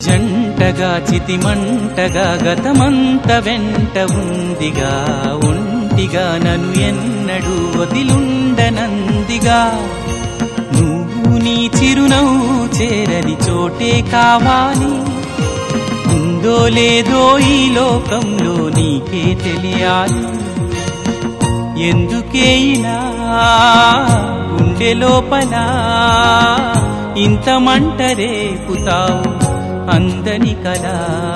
జంటగా చితిమంటగా గతమంత వెంట ఉందిగా ఒంటిగా నన్ను ఎన్నడూ వదిలుండనందిగా నువ్వు నీ చిరునవ్వు చేరని చోటే కావాలి ఉందో లేదో ఈ లోకంలో నీకే తెలియాలి ఎందుకేయినా గుండె లోపల ఇంత మంట రేపుతావు అందని కలా